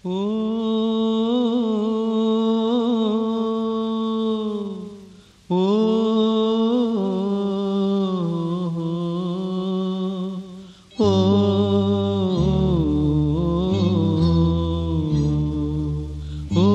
ஓ ஓ ஓ ஓ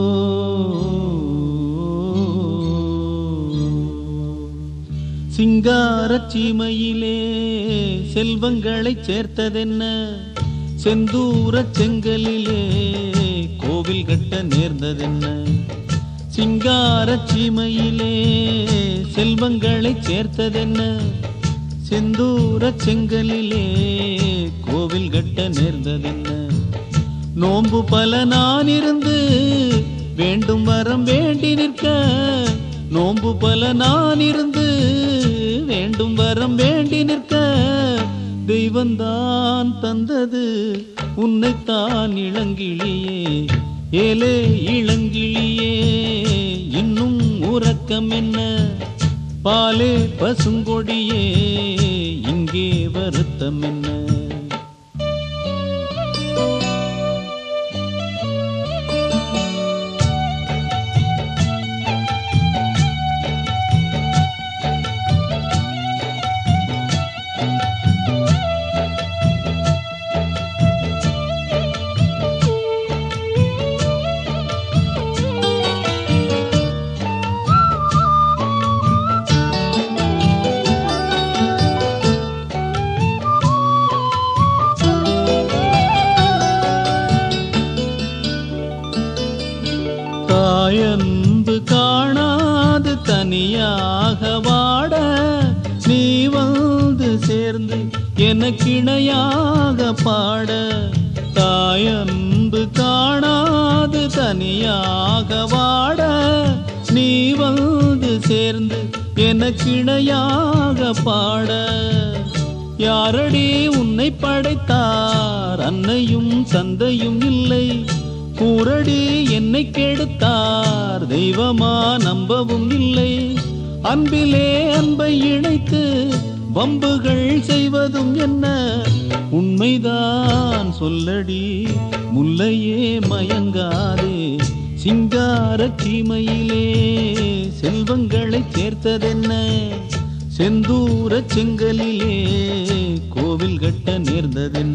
சிங்காரச் சீமையிலே செல்வங்களைச் சேர்த்ததென்ன செந்தூரச் செங்கலிலே கோவில் கட்ட நேர்ந்ததென்ன சிங்காரச் சீமையிலே செல்வங்களைச் சேர்த்ததென்ன செந்தூரச் செங்கலிலே கோவில் கட்ட நேர்ந்ததென்ன நோன்பு பல நான் இருந்து வேண்டும் வரம் வேண்டி நிற்க நோன்பு பல நான் இருந்து வேண்டும் வரம் வேண்டி நிற்க தெய்வந்தான் தந்தது உன்னைத்தான் இளங்கிளியே ஏலே இளங்கிளியே இன்னும் உறக்கம் என்ன பாலே பசுங்கொடியே இங்கே வருத்தம் என்ன தாயன்பு காணாது தனியாக வாட நீ வந்து சேர்ந்து எனக்கிணையாக பாட தாயன்பு காணாது தனியாக வாட நீ வந்து சேர்ந்து எனக்கிணையாக பாட யாரடி உன்னை படைத்தார் அன்னையும் தந்தையும் இல்லை கூரடி என்னை கெடுத்தார் தெய்வமா நம்பவும் இல்லை அன்பிலே அன்பை இணைத்து வம்புகள் செய்வதும் என்ன உண்மைதான் சொல்லடி முல்லையே மயங்காதே சிங்கார சீமையிலே செல்வங்களைச் சேர்த்ததென்ன செந்தூர செங்கலிலே கோவில் கட்ட நேர்ந்ததென்ன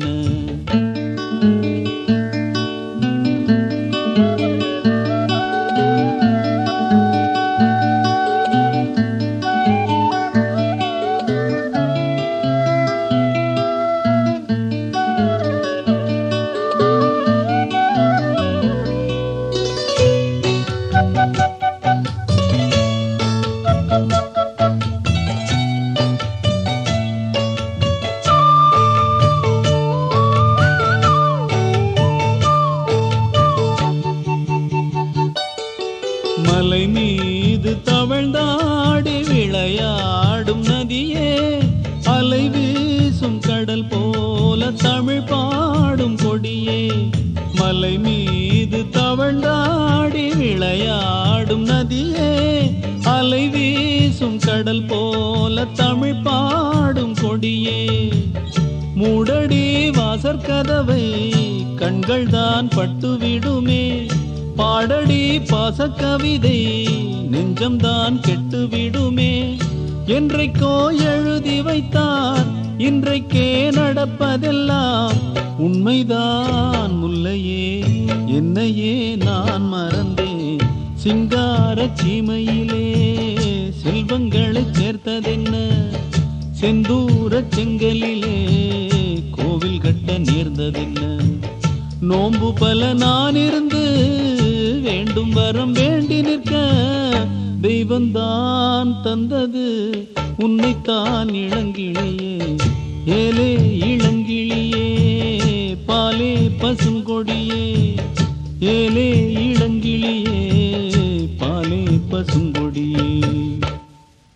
மலை மீது தவழ்ந்தாடி விளையாடும் நதியே அலை வீசும் கடல் போல தமிழ் பாடும் கொடியே மலை மீது தவழ்ந்தாடி விளையாடும் நதியே அலை வீசும் கடல் போல தமிழ் பாடும் கொடியே மூடடி வாசற்கதவை கண்கள் தான் பட்டுவிடுமே பாடடி பாசக்கவிதை நெஞ்சம்தான் கெட்டுவிடுமே என்றைக்கோ எழுதி வைத்தார் இன்றைக்கே நடப்பதெல்லாம் உண்மைதான் முல்லையே என்னையே நான் மறந்தேன் சிங்கார சீமையிலே செல்வங்களைச் சேர்த்ததென்ன செந்தூர செங்கலிலே கோவில் கட்ட நேர்ந்ததென்ன நோன்பு பல நான் இருந்து வேண்டும் வரம் வேண்டி நிற்க தெய்வந்தான் தந்தது உன்னைத்தான் இளங்கிளியே ஏலே இளங்கிளியே பாலே பசுங்கொடியே ஏலே